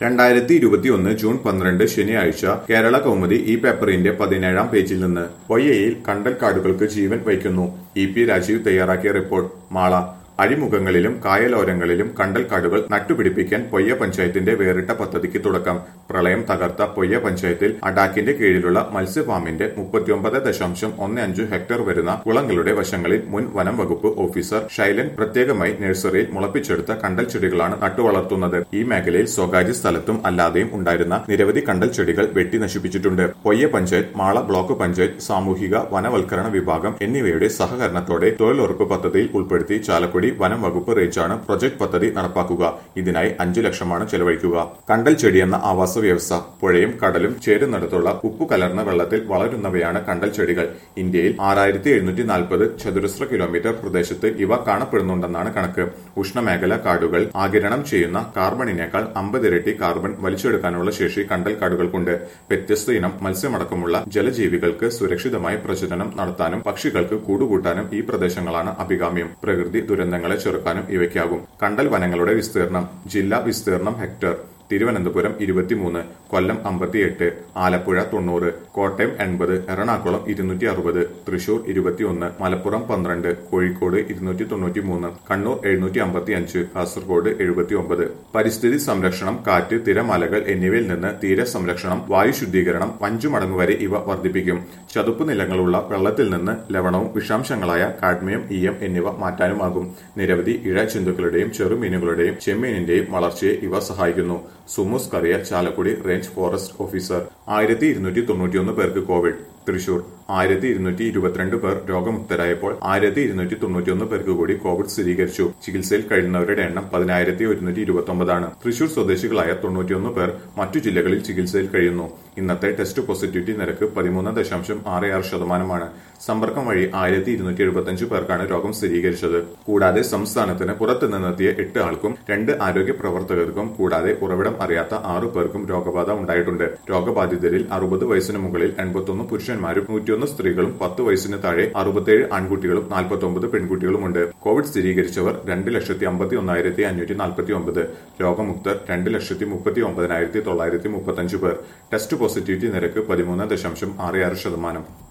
രണ്ടായിരത്തി ഇരുപത്തിയൊന്ന് ജൂൺ പന്ത്രണ്ട് ശനിയാഴ്ച കേരള കൗമുദി ഈ പേപ്പറിന്റെ പതിനേഴാം പേജിൽ നിന്ന് പൊയ്യയിൽ കണ്ടൽക്കാടുകൾക്ക് ജീവൻ വയ്ക്കുന്നു ഇ പി രാജീവ് തയ്യാറാക്കിയ റിപ്പോർട്ട് മാള അഴിമുഖങ്ങളിലും കായലോരങ്ങളിലും കണ്ടൽക്കാടുകൾ നട്ടുപിടിപ്പിക്കാൻ പൊയ്യ പഞ്ചായത്തിന്റെ വേറിട്ട പദ്ധതിക്ക് തുടക്കം പ്രളയം തകർത്ത പൊയ്യ പഞ്ചായത്തിൽ അഡാക്കിന്റെ കീഴിലുള്ള മത്സ്യഫാമിന്റെ മുപ്പത്തിയൊമ്പത് ദശാംശം ഒന്ന് അഞ്ച് ഹെക്ടർ വരുന്ന കുളങ്ങളുടെ വശങ്ങളിൽ മുൻ വനം വകുപ്പ് ഓഫീസർ ശൈലൻ പ്രത്യേകമായി നഴ്സറിയിൽ മുളപ്പിച്ചെടുത്ത കണ്ടൽ ചെടികളാണ് നട്ടുവളർത്തുന്നത് ഈ മേഖലയിൽ സ്വകാര്യ സ്ഥലത്തും അല്ലാതെയും ഉണ്ടായിരുന്ന നിരവധി കണ്ടൽ ചെടികൾ വെട്ടി നശിപ്പിച്ചിട്ടുണ്ട് പൊയ്യ പഞ്ചായത്ത് മാള ബ്ലോക്ക് പഞ്ചായത്ത് സാമൂഹിക വനവൽക്കരണ വിഭാഗം എന്നിവയുടെ സഹകരണത്തോടെ തൊഴിലുറപ്പ് പദ്ധതിയിൽ ഉൾപ്പെടുത്തി ചാലക്കുടി വനം വകുപ്പ് റേഞ്ചാണ് പ്രൊജക്ട് പദ്ധതി നടപ്പാക്കുക ഇതിനായി അഞ്ചു ലക്ഷമാണ് ചെലവഴിക്കുക കണ്ടൽ ചെടി എന്ന ആവാസ വ്യവസ്ഥ പുഴയും കടലും ചേരുന്നിടത്തുള്ള ഉപ്പു കലർന്ന വെള്ളത്തിൽ വളരുന്നവയാണ് കണ്ടൽ ചെടികൾ ഇന്ത്യയിൽ ആറായിരത്തി എഴുന്നൂറ്റി നാൽപ്പത് ചതുരശ്ര കിലോമീറ്റർ പ്രദേശത്ത് ഇവ കാണപ്പെടുന്നുണ്ടെന്നാണ് കണക്ക് ഉഷ്ണമേഖല കാടുകൾ ആകിരണം ചെയ്യുന്ന കാർബണിനേക്കാൾ അമ്പത് ഇരട്ടി കാർബൺ വലിച്ചെടുക്കാനുള്ള ശേഷി കണ്ടൽ കാടുകൾക്കുണ്ട് വ്യത്യസ്ത ഇനം മത്സ്യമടക്കമുള്ള ജലജീവികൾക്ക് സുരക്ഷിതമായി പ്രജനനം നടത്താനും പക്ഷികൾക്ക് കൂടുകൂട്ടാനും ഈ പ്രദേശങ്ങളാണ് അഭികാമ്യം പ്രകൃതി ദുരന്തങ്ങളെ ചെറുക്കാനും ഇവയ്ക്കാകും കണ്ടൽ വനങ്ങളുടെ വിസ്തീർണം ജില്ലാ വിസ്തീർണം ഹെക്ടർ തിരുവനന്തപുരം ഇരുപത്തിമൂന്ന് കൊല്ലം അമ്പത്തിയെട്ട് ആലപ്പുഴ തൊണ്ണൂറ് കോട്ടയം എൺപത് എറണാകുളം ഇരുന്നൂറ്റി അറുപത് തൃശൂർ ഇരുപത്തിയൊന്ന് മലപ്പുറം പന്ത്രണ്ട് കോഴിക്കോട് ഇരുന്നൂറ്റി തൊണ്ണൂറ്റി മൂന്ന് കണ്ണൂർ എഴുന്നൂറ്റി അമ്പത്തി അഞ്ച് കാസർഗോഡ് എഴുപത്തി ഒമ്പത് പരിസ്ഥിതി സംരക്ഷണം കാറ്റ് തിരമാലകൾ എന്നിവയിൽ നിന്ന് തീര സംരക്ഷണം വായു ശുദ്ധീകരണം അഞ്ചു മടങ്ങ് വരെ ഇവ വർദ്ധിപ്പിക്കും ചതുപ്പ് നിലങ്ങളുള്ള വെള്ളത്തിൽ നിന്ന് ലവണവും വിഷാംശങ്ങളായ കാഡ്മിയം ഈയം എന്നിവ മാറ്റാനുമാകും നിരവധി ഇഴ ജന്തുക്കളുടെയും ചെറുമീനുകളുടെയും ചെമ്മീനിന്റെയും വളർച്ചയെ ഇവ സഹായിക്കുന്നു സുമൂസ് കറിയ ചാലക്കുടി റേഞ്ച് ഫോറസ്റ്റ് ഓഫീസർ ആയിരത്തി ഇരുന്നൂറ്റി തൊണ്ണൂറ്റിയൊന്ന് പേർക്ക് കോവിഡ് തൃശൂർ ആയിരത്തി ഇരുന്നൂറ്റി ഇരുപത്തിരണ്ട് പേർ രോഗമുക്തരായപ്പോൾ ആയിരത്തി ഇരുന്നൂറ്റി തൊണ്ണൂറ്റിയൊന്ന് പേർക്ക് കൂടി കോവിഡ് സ്ഥിരീകരിച്ചു ചികിത്സയിൽ കഴിയുന്നവരുടെ എണ്ണം പതിനായിരത്തി ഒരുന്നൂറ്റി ഇരുപത്തി ഒമ്പതാണ് തൃശൂർ സ്വദേശികളായ തൊണ്ണൂറ്റിയൊന്ന് പേർ മറ്റു ജില്ലകളിൽ ചികിത്സയിൽ കഴിയുന്നു ഇന്നത്തെ ടെസ്റ്റ് പോസിറ്റിവിറ്റി നിരക്ക് പതിമൂന്ന് ദശാംശം ആറ് ആറ് ശതമാനമാണ് സമ്പർക്കം വഴി ആയിരത്തി ഇരുന്നൂറ്റി എഴുപത്തിയഞ്ച് പേർക്കാണ് രോഗം സ്ഥിരീകരിച്ചത് കൂടാതെ സംസ്ഥാനത്തിന് പുറത്തു നിന്നെത്തിയ എട്ട് ആൾക്കും രണ്ട് ആരോഗ്യ പ്രവർത്തകർക്കും കൂടാതെ ഉറവിടം അറിയാത്ത ആറു പേർക്കും രോഗബാധ ഉണ്ടായിട്ടുണ്ട് രോഗബാധിതരിൽ അറുപത് വയസ്സിന് മുകളിൽ എൺപത്തൊന്ന് പുരുഷന്മാരും നൂറ്റിയൊന്ന് സ്ത്രീകളും പത്ത് വയസ്സിന് താഴെ അറുപത്തേഴ് ആൺകുട്ടികളും നാൽപ്പത്തൊമ്പത് പെൺകുട്ടികളുമുണ്ട് കോവിഡ് സ്ഥിരീകരിച്ചവർ രണ്ട് ലക്ഷത്തി അമ്പത്തി ഒന്നായിരത്തി അഞ്ഞൂറ്റി നാൽപ്പത്തി ഒമ്പത് രോഗമുക്തർ രണ്ട് ലക്ഷത്തി മുപ്പത്തി ഒമ്പതിനായിരത്തി തൊള്ളായിരത്തി മുപ്പത്തഞ്ച് പേർ ടെസ്റ്റ് പോസിറ്റിവിറ്റി നിരക്ക് പതിമൂന്ന് ദശാംശം ആറ് ആറ് ശതമാനം